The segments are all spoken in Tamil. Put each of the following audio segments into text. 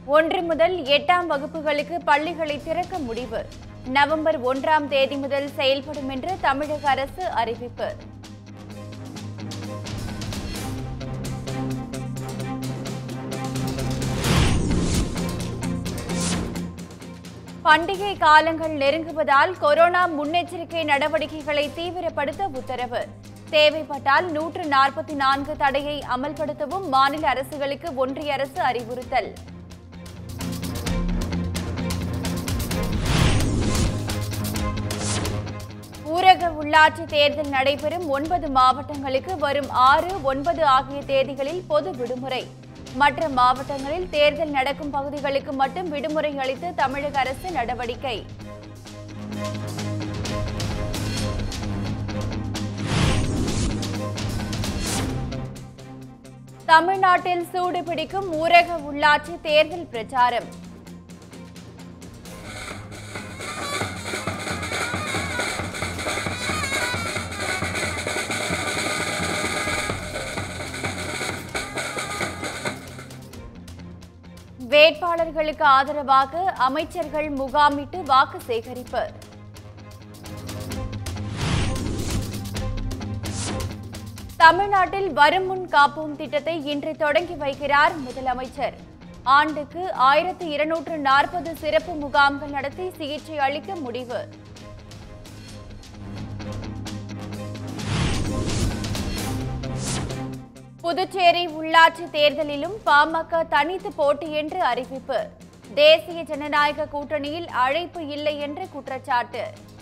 ஒன்று முதல் எட்டாம் வகுப்புகளுக்கு பள்ளிகளை திறக்க முடிவு நவம்பர் ஒன்றாம் தேதி முதல் செயல்படும் என்று தமிழக அரசு அறிவிப்பு பண்டிகை காலங்கள் நெருங்குவதால் கொரோனா முன்னெச்சரிக்கை நடவடிக்கைகளை தீவிரப்படுத்த உத்தரவு தேவைப்பட்டால் நூற்று நாற்பத்தி நான்கு தடையை அமல்படுத்தவும் மாநில அரசுகளுக்கு ஒன்றிய அரசு அறிவுறுத்தல் ஊரக உள்ளாட்சி தேர்தல் நடைபெறும் ஒன்பது மாவட்டங்களுக்கு வரும் ஆறு ஒன்பது ஆகிய தேதிகளில் பொது விடுமுறை மற்ற மாவட்டங்களில் தேர்தல் நடக்கும் பகுதிகளுக்கு மட்டும் விடுமுறை அளித்து தமிழக அரசு நடவடிக்கை தமிழ்நாட்டில் சூடு பிடிக்கும் ஊரக உள்ளாட்சி தேர்தல் பிரச்சாரம் வேட்பாளர்களுக்கு ஆதரவாக அமைச்சர்கள் முகாமிட்டு வாக்கு சேகரிப்பு தமிழ்நாட்டில் வரும் முன் காப்போம் திட்டத்தை இன்று தொடங்கி வைக்கிறார் முதலமைச்சர் ஆண்டுக்கு ஆயிரத்து இருநூற்று நாற்பது சிறப்பு முகாம்கள் நடத்தி சிகிச்சை அளிக்க முடிவு புதுச்சேரி உள்ளாட்சி தேர்தலிலும் பாமக தனித்து போட்டி என்று அறிவிப்பு தேசிய ஜனநாயக கூட்டணியில் அழைப்பு இல்லை என்று குற்றச்சாட்டு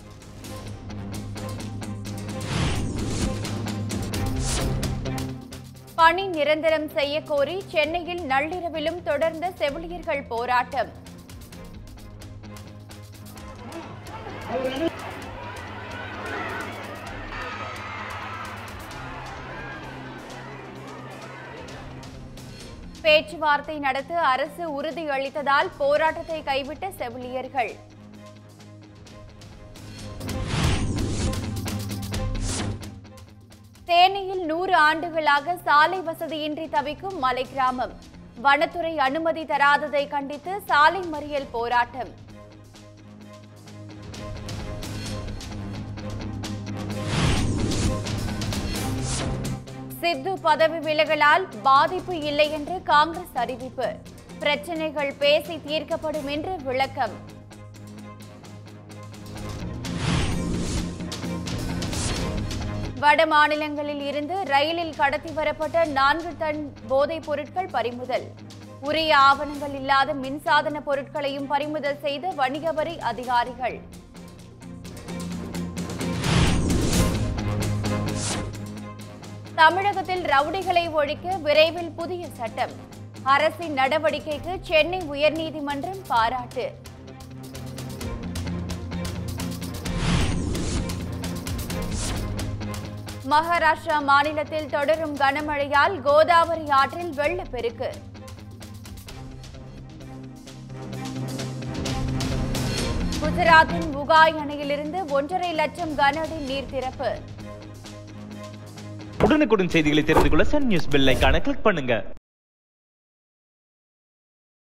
பணி நிரந்தரம் செய்ய கோரி சென்னையில் நள்ளிரவிலும் தொடர்ந்த செவிலியர்கள் போராட்டம் பேச்சுவார்த்தை நடத்த அரசு உறுதியளித்ததால் போராட்டத்தை கைவிட்ட செவிலியர்கள் தேனியில் நூறு ஆண்டுகளாக சாலை வசதியின்றி தவிக்கும் மலை கிராமம் வனத்துறை அனுமதி தராததை கண்டித்து சாலை மறியல் போராட்டம் சித்து பதவி விலகலால் பாதிப்பு இல்லை என்று காங்கிரஸ் அறிவிப்பு பிரச்சனைகள் பேசி தீர்க்கப்படும் என்று விளக்கம் வட மாநிலங்களில் இருந்து ரயிலில் கடத்தி வரப்பட்ட நான்கு டன் போதைப் பொருட்கள் பறிமுதல் உரிய ஆவணங்கள் இல்லாத மின்சாதன பொருட்களையும் பறிமுதல் செய்த வணிக வரி அதிகாரிகள் தமிழகத்தில் ரவுடிகளை ஒழிக்க விரைவில் புதிய சட்டம் அரசின் நடவடிக்கைக்கு சென்னை உயர்நீதிமன்றம் பாராட்டு மகாராஷ்டிரா மாநிலத்தில் தொடரும் கனமழையால் கோதாவரி ஆற்றில் வெள்ளப்பெருக்கு குஜராத்தின் உகாய் அணையிலிருந்து ஒன்றரை லட்சம் கன அடி நீர் திறப்பு உடனுக்குடன் செய்திகளை தெரிந்து கொள்ள சன் நியூஸ் பெல் ஐகானை கிளிக் பண்ணுங்க